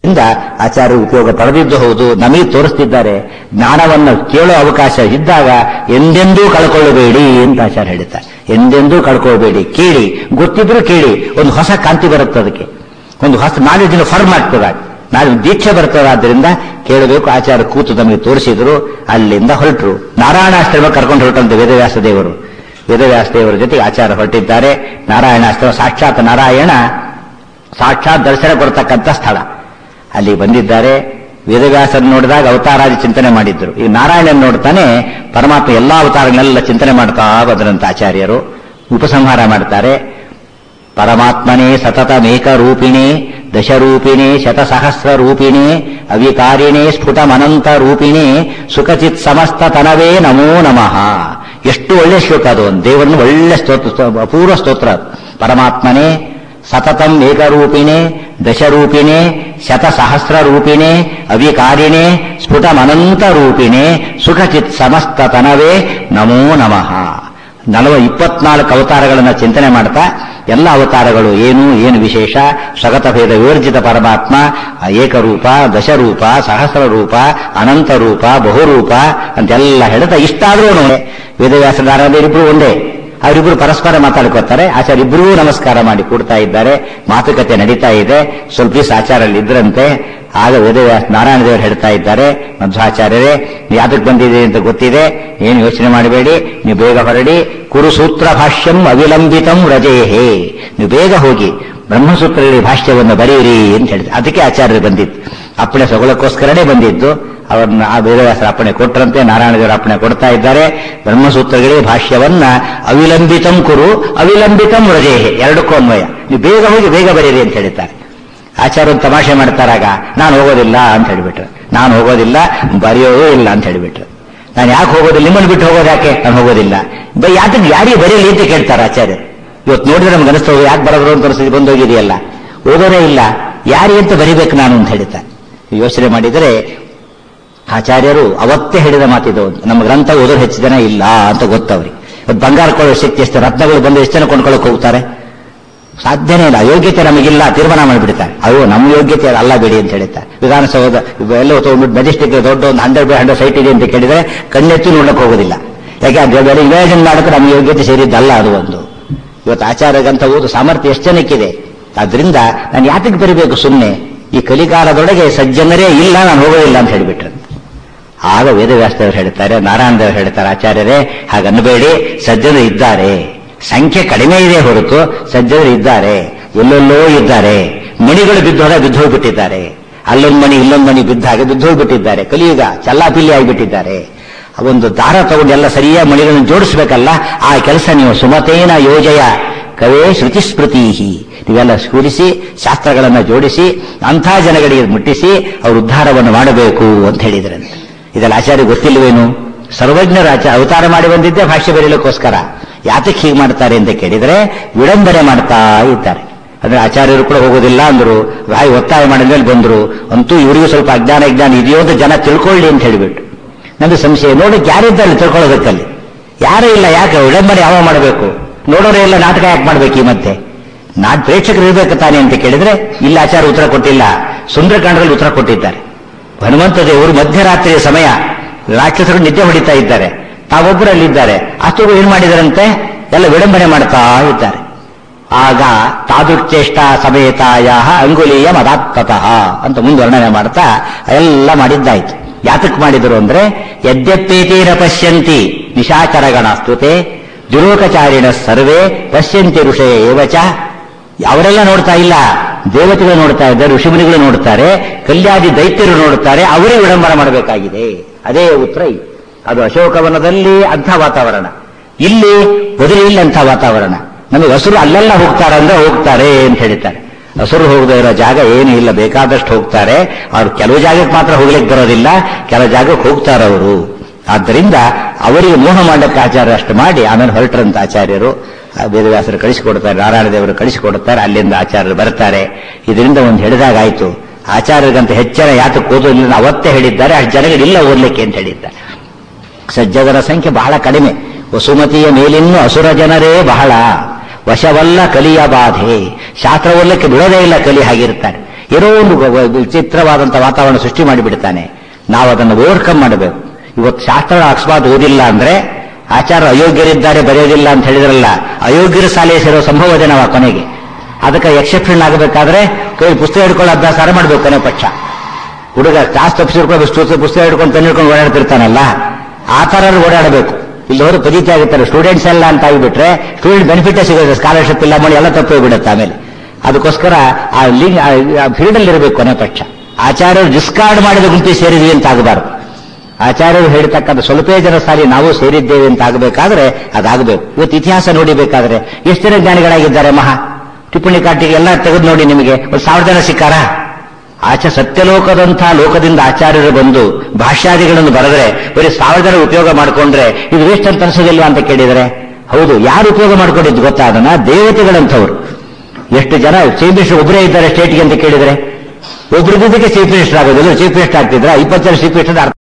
ಇಂದ ಆಚಾರ್ಯ ಉಪಯೋಗ ಪಡೆದಿದ್ದು ಹೌದು ನಮಗೆ ತೋರಿಸ್ತಿದ್ದಾರೆ ಜ್ಞಾನವನ್ನು ಕೇಳೋ ಅವಕಾಶ ಇದ್ದಾಗ ಎಂದೆಂದೂ ಕಳ್ಕೊಳ್ಳಬೇಡಿ ಅಂತ ಆಚಾರ್ಯ ಹೇಳ್ತಾರೆ ಎಂದೆಂದೂ ಕಳ್ಕೊಳ್ಬೇಡಿ ಕೇಳಿ ಗೊತ್ತಿದ್ರು ಕೇಳಿ ಒಂದು ಹೊಸ ಕಾಂತಿ ಬರುತ್ತೆ ಅದಕ್ಕೆ ಒಂದು ಹೊಸ ನಾಲೆಡ್ಜಿನ ಫರ್ಮ್ ಆಗ್ತದೆ ನಾಳೆ ದೀಕ್ಷೆ ಬರ್ತದಾದ್ರಿಂದ ಕೇಳಬೇಕು ಆಚಾರ ಕೂತು ನಮಗೆ ತೋರಿಸಿದ್ರು ಅಲ್ಲಿಂದ ಹೊರಟರು ನಾರಾಯಣಾಶ್ರಮ ಕರ್ಕೊಂಡು ಹೊರಟಂತೆ ವೇದವ್ಯಾಸ ದೇವರು ವೇದವ್ಯಾಸ ದೇವರ ಜೊತೆಗೆ ಆಚಾರ ಹೊರಟಿದ್ದಾರೆ ನಾರಾಯಣಾಶ್ರಮ ಸಾಕ್ಷಾತ್ ನಾರಾಯಣ ಸಾಕ್ಷಾತ್ ದರ್ಶನ ಕೊಡ್ತಕ್ಕಂಥ ಸ್ಥಳ ಅಲ್ಲಿ ಬಂದಿದ್ದಾರೆ ವೇದವ್ಯಾಸನ ನೋಡಿದಾಗ ಅವತಾರಾದಿ ಚಿಂತನೆ ಮಾಡಿದ್ರು ಈ ನಾರಾಯಣನ್ ನೋಡ್ತಾನೆ ಪರಮಾತ್ಮ ಎಲ್ಲಾ ಅವತಾರಗಳೆಲ್ಲ ಚಿಂತನೆ ಮಾಡ್ತಾ ಬಂದ್ರಂತ ಆಚಾರ್ಯರು ಉಪಸಂಹಾರ ಮಾಡ್ತಾರೆ ಪರಮಾತ್ಮನೇ ಸತತಮೇಕ ರೂಪಿಣೆ ದಶರೂಪಿಣೆ ಶತಸಹಸ್ರ ರೂಪಿಣೆ ಅವಿಕಾರಿಣೆ ಸ್ಫುಟಮನಂತ ರೂಪಿಣೆ ಸುಖಚಿತ್ ಸಮಸ್ತ ತನವೇ ನಮೋ ನಮಃ ಎಷ್ಟು ಒಳ್ಳೆ ಶ್ಲೋಕ ಅದು ಒಂದು ದೇವರನ್ನು ಒಳ್ಳೆ ಸ್ತೋತ್ರ ಅಪೂರ್ವ ಸ್ತೋತ್ರ ಅದು. ಪರಮಾತ್ಮನೇ ಸತತಂ ಏಕರೂಪಿಣೆ ದಶರೂಪಿಣೆ ಶತಸಹಸ್ರ ರೂಪಿಣೆ ಅವಿಕಾರಿಣೆ ಸ್ಫುಟಮನಂತ ರೂಪಿಣೆ ಸುಖಚಿತ್ ಸಮಸ್ತ ತನವೇ ನಮೋ ನಮಃ ನಲವ ಇಪ್ಪತ್ನಾಲ್ಕು ಅವತಾರಗಳನ್ನು ಚಿಂತನೆ ಮಾಡ್ತಾ ಎಲ್ಲ ಅವತಾರಗಳು ಏನು ಏನು ವಿಶೇಷ ಸ್ವಗತ ಭೇದ ವಿವರ್ಜಿತ ಪರಮಾತ್ಮ ಏಕರೂಪ ದಶರೂಪ ಸಹಸ್ರ ರೂಪ ಅನಂತ ರೂಪ ಬಹುರೂಪ ಅಂತೆಲ್ಲ ಹೇಳ್ತಾ ಇಷ್ಟಾದ್ರೂ ನೋಡಿ ವೇದವ್ಯಾಸ ನಾರಾಯಣರಿಬ್ರು ಒಂದೇ ಅವರಿಬ್ರು ಪರಸ್ಪರ ಮಾತಾಡ್ಕೋತಾರೆ ಆಚಾರ್ಯ ಇಬ್ಬರೂ ನಮಸ್ಕಾರ ಮಾಡಿ ಕೊಡ್ತಾ ಇದ್ದಾರೆ ಮಾತುಕತೆ ನಡೀತಾ ಇದೆ ಸ್ವಲ್ಪ ದಿವಸ ಆಚಾರಲ್ಲಿ ಇದ್ರಂತೆ ಆಗ ವೇದವ್ಯಾಸ ನಾರಾಯಣ ದೇವರು ಹೇಳ್ತಾ ಇದ್ದಾರೆ ಮಧ್ವಾಚಾರ್ಯರೇ ನೀವು ಯಾತಕ್ಕೆ ಬಂದಿದೆ ಅಂತ ಗೊತ್ತಿದೆ ಏನು ಯೋಚನೆ ಮಾಡಬೇಡಿ ನೀವು ಬೇಗ ಹೊರಡಿ ಕುರುಸೂತ್ರ ಭಾಷ್ಯಂ ಅವಿಲಂಬಿತಂ ರಜೇಹೇ ನೀವು ಬೇಗ ಹೋಗಿ ಬ್ರಹ್ಮಸೂತ್ರದಲ್ಲಿ ಭಾಷ್ಯವನ್ನು ಬರೆಯಿರಿ ಅಂತ ಹೇಳಿದ್ರು ಅದಕ್ಕೆ ಆಚಾರ್ಯರು ಬಂದಿತ್ತು ಅಪ್ಪಣೆ ಸಗೊಳಕ್ಕೋಸ್ಕರನೇ ಬಂದಿದ್ದು ಅವರನ್ನ ಆ ವೇದವ್ಯಾಸರ ಅಪ್ಪಣೆ ಕೊಟ್ಟರಂತೆ ನಾರಾಯಣ ದೇವರ ಅಪ್ಪಣೆ ಕೊಡ್ತಾ ಇದ್ದಾರೆ ಬ್ರಹ್ಮಸೂತ್ರಗಳಿಗೆ ಭಾಷ್ಯವನ್ನ ಅವಿಲಂಬಿತಂ ಕುರು ಅವಿಲಂಬಿತಂ ರಜೇಹೆ ಎರಡಕ್ಕೂ ಅನ್ವಯ ನೀವು ಬೇಗ ಹೋಗಿ ಬೇಗ ಬರೀರಿ ಅಂತ ಹೇಳಿದ್ದಾರೆ ಆಚಾರ್ಯ ಒಂದು ತಮಾಷೆ ಮಾಡ್ತಾರಾಗ ನಾನು ಹೋಗೋದಿಲ್ಲ ಅಂತ ಹೇಳಿಬಿಟ್ರು ನಾನು ಹೋಗೋದಿಲ್ಲ ಬರೆಯೋದು ಇಲ್ಲ ಅಂತ ಹೇಳಿಬಿಟ್ರು ನಾನು ಯಾಕೆ ಹೋಗೋದಿಲ್ಲ ನಿಮ್ಮನ್ನು ಬಿಟ್ಟು ಹೋಗೋದು ಯಾಕೆ ನಾನು ಹೋಗೋದಿಲ್ಲ ಬೈ ಯಾತಕ್ಕೆ ಯಾರಿಗೆ ಬರೀಲಿ ಅಂತ ಕೇಳ್ತಾರೆ ಆಚಾರ್ಯ ಇವತ್ತು ನೋಡಿದ್ರೆ ನಮ್ಗೆ ಅನಿಸ್ತಾ ಹೋಗಿ ಯಾಕೆ ಬರೋದ್ರು ಅಂತ ಪರಿಸ್ಥಿತಿ ಬಂದೋಗಿದೆಯಲ್ಲ ಓದೋರೇ ಇಲ್ಲ ಯಾರಿಗೆ ಅಂತ ಬರಿಬೇಕು ನಾನು ಅಂತ ಹೇಳ್ತಾರೆ ಯೋಚನೆ ಮಾಡಿದರೆ ಆಚಾರ್ಯರು ಅವತ್ತೇ ಹೇಳಿದ ಮಾತಿದು ನಮ್ಮ ಗ್ರಂಥ ಓದೋರು ಹೆಚ್ಚು ಜನ ಇಲ್ಲ ಅಂತ ಗೊತ್ತವ್ರಿ ಇವತ್ತು ಬಂಗಾರ ಕೊಳ್ಳೋ ಶಕ್ತಿ ಎಷ್ಟು ರತ್ನಗಳು ಬಂದು ಎಷ್ಟು ಜನ ಕೊಂಡ್ಕೊಳ್ಳೋಕೆ ಹೋಗ್ತಾರೆ ಸಾಧ್ಯನೇ ಇಲ್ಲ ಯೋಗ್ಯತೆ ನಮಗಿಲ್ಲ ತೀರ್ಮಾನ ಮಾಡಿಬಿಡ್ತಾರೆ ಅಯ್ಯೋ ನಮ್ಮ ಯೋಗ್ಯತೆ ಅಲ್ಲ ಬಿಡಿ ಅಂತ ಹೇಳ್ತಾರೆ ವಿಧಾನಸೌಧ ಎಲ್ಲ ತಗೊಂಡ್ಬಿಟ್ಟು ಮೆಜೆಸ್ಟಿಕ್ ದೊಡ್ಡ ಒಂದು ಹಂಡ್ರೆಡ್ ಬೈ ಹಂಡ್ರೆಡ್ ಸೈಟ್ ಇದೆ ಅಂತ ಕೇಳಿದ್ರೆ ಕಣ್ಣೆತ್ತಿ ನೋಡಕ್ ಹೋಗೋದಿಲ್ಲ ಯಾಕೆ ಅದು ಇಮ್ಯಾಜಿನ್ ಮಾಡೋಕೆ ನಮ್ಮ ಯೋಗ್ಯತೆ ಸೇರಿದ್ದಲ್ಲ ಅದು ಒಂದು ಇವತ್ತು ಆಚಾರಗಂತ ಓದು ಸಾಮರ್ಥ್ಯ ಎಷ್ಟು ಜನಕ್ಕಿದೆ ಆದ್ರಿಂದ ನಾನು ಯಾತಕ್ಕೆ ಬರಿಬೇಕು ಸುಮ್ಮನೆ ಈ ಕಲಿಕಾಲದೊಳಗೆ ಸಜ್ಜನರೇ ಇಲ್ಲ ನಾನು ಹೋಗೋದಿಲ್ಲ ಅಂತ ಹೇಳಿಬಿಟ್ರು ಆಗ ವೇದವ್ಯಾಸದೇವರು ಹೇಳ್ತಾರೆ ನಾರಾಯಣ ದೇವರು ಹೇಳ್ತಾರೆ ಆಚಾರ್ಯರೇ ಹಾಗನ್ನಬೇಡಿ ಸಜ್ಜನರು ಇದ್ದಾರೆ ಸಂಖ್ಯೆ ಕಡಿಮೆ ಇದೆ ಹೊರತು ಸಜ್ಜನರು ಇದ್ದಾರೆ ಎಲ್ಲೆಲ್ಲೋ ಇದ್ದಾರೆ ಮಣಿಗಳು ಬಿದ್ದೋದ ಬಿದ್ದೋಗ್ಬಿಟ್ಟಿದ್ದಾರೆ ಅಲ್ಲೊಂದು ಮಣಿ ಇಲ್ಲೊಂದು ಮಣಿ ಬಿದ್ದ ಹಾಗೆ ಬಿದ್ದೋಗ್ಬಿಟ್ಟಿದ್ದಾರೆ ಕಲಿಯುಗ ಚಲ್ಲಾಪಿಲ್ಲಿ ಆಗಿಬಿಟ್ಟಿದ್ದಾರೆ ಒಂದು ದಾರ ತಗೊಂಡು ಎಲ್ಲ ಸರಿಯಾಗಿ ಮಣಿಗಳನ್ನು ಜೋಡಿಸ್ಬೇಕಲ್ಲ ಆ ಕೆಲಸ ನೀವು ಸುಮತೇನ ಯೋಜಯ ಕವೇ ಶ್ರುತಿ ಸ್ಮೃತೀಹಿ ನೀವೆಲ್ಲ ಸ್ಫೂರಿಸಿ ಶಾಸ್ತ್ರಗಳನ್ನು ಜೋಡಿಸಿ ಅಂಥ ಜನಗಳಿಗೆ ಮುಟ್ಟಿಸಿ ಅವರು ಉದ್ಧಾರವನ್ನು ಮಾಡಬೇಕು ಅಂತ ಹೇಳಿದ್ರಂತೆ ಇದೆಲ್ಲ ಆಚಾರ್ಯ ಗೊತ್ತಿಲ್ವೇನು ಸರ್ವಜ್ಞರ ಆಚ ಅವತಾರ ಮಾಡಿ ಬಂದಿದ್ದೆ ಭಾಷ್ಯ ಬರೀಲಿಕ್ಕೋಸ್ಕರ ಯಾತಕ್ಕೆ ಹೀಗೆ ಮಾಡ್ತಾರೆ ಅಂತ ಕೇಳಿದ್ರೆ ವಿಡಂಬನೆ ಮಾಡ್ತಾ ಇದ್ದಾರೆ ಅಂದ್ರೆ ಆಚಾರ್ಯರು ಕೂಡ ಹೋಗೋದಿಲ್ಲ ಅಂದ್ರು ಬಾಯಿ ಒತ್ತಾಯ ಮಾಡಿದ್ಮೇಲೆ ಬಂದ್ರು ಅಂತೂ ಇವರಿಗೂ ಸ್ವಲ್ಪ ಅಜ್ಞಾನ ವಿಜ್ಞಾನ ಇದೆಯೋ ಅಂತ ಜನ ತಿಳ್ಕೊಳ್ಳಿ ಅಂತ ಹೇಳಿಬಿಟ್ಟು ನಮಗೆ ಸಂಶಯ ನೋಡಿ ಯಾರಿದ್ದಾರೆ ತಿಳ್ಕೊಳ್ಳೋದಕ್ಕಲ್ಲಿ ಯಾರೂ ಇಲ್ಲ ಯಾಕೆ ವಿಡಂಬನೆ ಯಾವ ಮಾಡಬೇಕು ನೋಡೋರೇ ಎಲ್ಲ ನಾಟಕ ಯಾಕೆ ಮಾಡ್ಬೇಕು ಈ ಮತ್ತೆ ನಾಟ್ ಪ್ರೇಕ್ಷಕರು ಇರ್ಬೇಕು ತಾನೆ ಅಂತ ಕೇಳಿದ್ರೆ ಇಲ್ಲ ಆಚಾರ ಉತ್ತರ ಕೊಟ್ಟಿಲ್ಲ ಸುಂದರಕಾಂಡದಲ್ಲಿ ಉತ್ತರ ಕೊಟ್ಟಿದ್ದಾರೆ ಹನುಮಂತ ದೇವರು ಮಧ್ಯರಾತ್ರಿಯ ಸಮಯ ರಾಕ್ಷಸರು ನಿದ್ದೆ ಹೊಡಿತಾ ಇದ್ದಾರೆ ತಾವೊಬ್ಬರಲ್ಲಿದ್ದಾರೆ ಅಷ್ಟೊಬ್ಬರು ಏನ್ ಮಾಡಿದರಂತೆ ಎಲ್ಲ ವಿಡಂಬನೆ ಮಾಡ್ತಾ ಇದ್ದಾರೆ ಆಗ ತಾದುಚ್ಚೇಷ್ಟ ಸಮೇತಾಯ ಅಂಗುಲೀಯ ಮದಾತ್ಮತಃ ಅಂತ ಮುಂದೆ ವರ್ಣನೆ ಮಾಡ್ತಾ ಎಲ್ಲ ಮಾಡಿದ್ದಾಯ್ತು ಯಾತಕ್ ಮಾಡಿದರು ಅಂದ್ರೆ ಯದ್ಯಪ್ಪೇತೇನ ಪಶ್ಯಂತಿ ನಿಶಾಚರಗಣ ಸ್ತುತೆ ದುರೋಕಚಾರಿಣ ಸರ್ವೇ ಪಶ್ಯಂತಿ ಋಷಯ ಏವಚ ಅವರೆಲ್ಲ ನೋಡ್ತಾ ಇಲ್ಲ ದೇವತೆಗಳು ನೋಡ್ತಾ ಇದ್ದಾರೆ ಋಷಿಮುನಿಗಳು ನೋಡ್ತಾರೆ ಕಲ್ಯಾದಿ ದೈತ್ಯರು ನೋಡುತ್ತಾರೆ ಅವರೇ ವಿಡಂಬನ ಮಾಡಬೇಕಾಗಿದೆ ಅದೇ ಉತ್ತರ ಈ. ಅದು ಅಶೋಕವನದಲ್ಲಿ ಅಂಥ ವಾತಾವರಣ ಇಲ್ಲಿ ಬದಲಿಲ್ಲ ಅಂಥ ವಾತಾವರಣ ನಮಗೆ ಹಸುರು ಅಲ್ಲೆಲ್ಲ ಹೋಗ್ತಾರೆ ಅಂದ್ರೆ ಹೋಗ್ತಾರೆ ಅಂತ ಹೇಳ್ತಾರೆ ಹಸುರು ಹೋಗದೇ ಇರೋ ಜಾಗ ಏನು ಇಲ್ಲ ಬೇಕಾದಷ್ಟು ಹೋಗ್ತಾರೆ ಅವ್ರು ಕೆಲವು ಜಾಗಕ್ಕೆ ಮಾತ್ರ ಹೋಗ್ಲಿಕ್ಕೆ ಬರೋದಿಲ್ಲ ಕೆಲವು ಜಾಗಕ್ಕೆ ಹೋಗ್ತಾರೆ ಅವರು ಆದ್ದರಿಂದ ಅವರಿಗೆ ಮೋಹ ಮಾಡಕ್ಕೆ ಆಚಾರ್ಯ ಅಷ್ಟು ಮಾಡಿ ಆಮೇಲೆ ಹೊರಟ್ರಂತ ಆಚಾರ್ಯರು ಆ ವೇದವ್ಯಾಸರು ಕಳಿಸಿಕೊಡ್ತಾರೆ ನಾರಾಯಣ ದೇವರು ಕಳಿಸಿಕೊಡುತ್ತಾರೆ ಅಲ್ಲಿಂದ ಆಚಾರ್ಯರು ಬರ್ತಾರೆ ಇದರಿಂದ ಒಂದು ಹಿಡಿದಾಗಾಯ್ತು ಆಚಾರ್ಯರಿಗಂತ ಹೆಚ್ಚಿನ ಯಾತಕ್ಕೆ ಓದೋದಿಲ್ಲ ಅವತ್ತೇ ಹೇಳಿದ್ದಾರೆ ಅಷ್ಟು ಜನಗಳಿಲ್ಲ ಓದ್ಲಿಕ್ಕೆ ಅಂತ ಹೇಳಿದ್ದಾರೆ ಸಜ್ಜದರ ಸಂಖ್ಯೆ ಬಹಳ ಕಡಿಮೆ ವಸುಮತಿಯ ಮೇಲಿನ್ನು ಅಸುರ ಜನರೇ ಬಹಳ ವಶವಲ್ಲ ಕಲಿಯ ಬಾಧೆ ಶಾಸ್ತ್ರ ಓದಲಿಕ್ಕೆ ಬಿಡೋದೇ ಇಲ್ಲ ಕಲಿ ಹಾಗಿರ್ತಾರೆ ಏನೋ ಒಂದು ವ- ವಿಚಿತ್ರವಾದಂಥ ವಾತಾವರಣ ಸೃಷ್ಟಿ ಮಾಡಿಬಿಡ್ತಾನೆ ನಾವು ಅದನ್ನು ಓವರ್ಕಮ್ ಮಾಡಬೇಕು ಇವತ್ತು ಶಾಸ್ತ್ರ ಅಕಸ್ಮಾತ್ ಓದಿಲ್ಲ ಅಂದ್ರೆ ಆಚಾರ ಅಯೋಗ್ಯರಿದ್ದಾರೆ ಬರೆಯೋದಿಲ್ಲ ಅಂತ ಹೇಳಿದ್ರಲ್ಲ ಅಯೋಗ್ಯರ ಸಾಲೆ ಸೇರೋ ಸಂಭವ ಇದೆ ನಾವು ಆ ಕೊನೆಗೆ ಅದಕ್ಕೆ ಎಕ್ಸೆಪ್ಷನ್ ಆಗಬೇಕಾದ್ರೆ ಕೈ ಪುಸ್ತಕ ಹಿಡ್ಕೊಳ್ಳೋ ಅಭ್ಯಾಸ ಮಾಡಬೇಕು ಕೊನೆ ಪಕ್ಷ ಹುಡುಗ ಕ್ಲಾಸ್ ತಪ್ಪಿಸಿರ್ಕೊಂಡು ಪುಸ್ತಕ ಪುಸ್ತಕ ಹಿಡ್ಕೊಂಡು ಪೆನ್ ಹಿಡ್ಕೊಂಡು ಓಡಾಡ್ತಿರ್ತಾನಲ್ಲ ಆ ಥರ ಓಡಾಡಬೇಕು ಇಲ್ಲಿ ಹೋದ್ರೆ ಪದೀತಿ ಆಗುತ್ತಾರೆ ಸ್ಟೂಡೆಂಟ್ಸ್ ಎಲ್ಲ ಅಂತ ಆಗಿಬಿಟ್ರೆ ಸ್ಟೂಡೆಂಟ್ ಬೆನಿಫಿಟೇ ಸಿಗುತ್ತೆ ಸ್ಕಾಲರ್ಶಿಪ್ ಇಲ್ಲ ಮಾಡಿ ಎಲ್ಲ ತಪ್ಪು ಹೋಗ್ಬಿಡುತ್ತೆ ಆಮೇಲೆ ಅದಕ್ಕೋಸ್ಕರ ಆ ಲಿಂಗ್ ಆ ಫೀಲ್ಡಲ್ಲಿ ಇರಬೇಕು ಕೊನೆ ಪಕ್ಷ ಆಚಾರ್ಯರು ಡಿಸ್ಕಾರ್ಡ್ ಮಾಡಿದ ಗುಂಪಿಗೆ ಸೇರಿದ್ವಿ ಅಂತ ಆಗಬಾರ್ದು ಆಚಾರ್ಯರು ಹೇಳ್ತಕ್ಕಂಥ ಸ್ವಲ್ಪೇ ಜನ ಸಾರಿ ನಾವು ಸೇರಿದ್ದೇವೆ ಅಂತ ಆಗಬೇಕಾದ್ರೆ ಅದಾಗಬೇಕು ಇವತ್ತು ಇತಿಹಾಸ ನೋಡಿಬೇಕಾದ್ರೆ ಎಷ್ಟು ಜನ ಜ್ಞಾನಿಗಳಾಗಿದ್ದಾರೆ ಮಹಾ ಟಿಪ್ಪಣಿ ಕಾಟಿಗೆ ಎಲ್ಲ ತೆಗೆದು ನೋಡಿ ನಿಮಗೆ ಒಂದು ಸಾವಿರ ಜನ ಸಿಕ್ಕಾರಾ ಆಚ ಸತ್ಯಲೋಕದಂಥ ಲೋಕದಿಂದ ಆಚಾರ್ಯರು ಬಂದು ಭಾಷ್ಯಾದಿಗಳನ್ನು ಬರೆದ್ರೆ ಬರೀ ಸಾವಿರ ಜನ ಉಪಯೋಗ ಮಾಡಿಕೊಂಡ್ರೆ ಇದು ವೇಸ್ಟ್ ಅಂತ ಅನ್ಸೋದಿಲ್ವಾ ಅಂತ ಕೇಳಿದರೆ ಹೌದು ಯಾರು ಉಪಯೋಗ ಮಾಡ್ಕೊಂಡಿದ್ದು ಗೊತ್ತಾ ಅದನ್ನ ದೇವತೆಗಳಂಥವ್ರು ಎಷ್ಟು ಜನ ಚೀಫ್ ಮಿನಿಸ್ಟರ್ ಒಬ್ಬರೇ ಇದ್ದಾರೆ ಸ್ಟೇಟ್ಗೆ ಅಂತ ಕೇಳಿದರೆ ಒಬ್ಬರಿದ್ದಕ್ಕೆ ಚೀಫ್ ಮಿನಿಸ್ಟರ್ ಆಗೋದಿಲ್ಲ ಚೀಫ್ ಮಿನಿಸ್ಟರ್ ಆಗ್ತಿದ್ರ ಇಪ್ಪತ್ತು ಜನ ಚೀಫ್ ಮಿನಿಸ್ಟರ್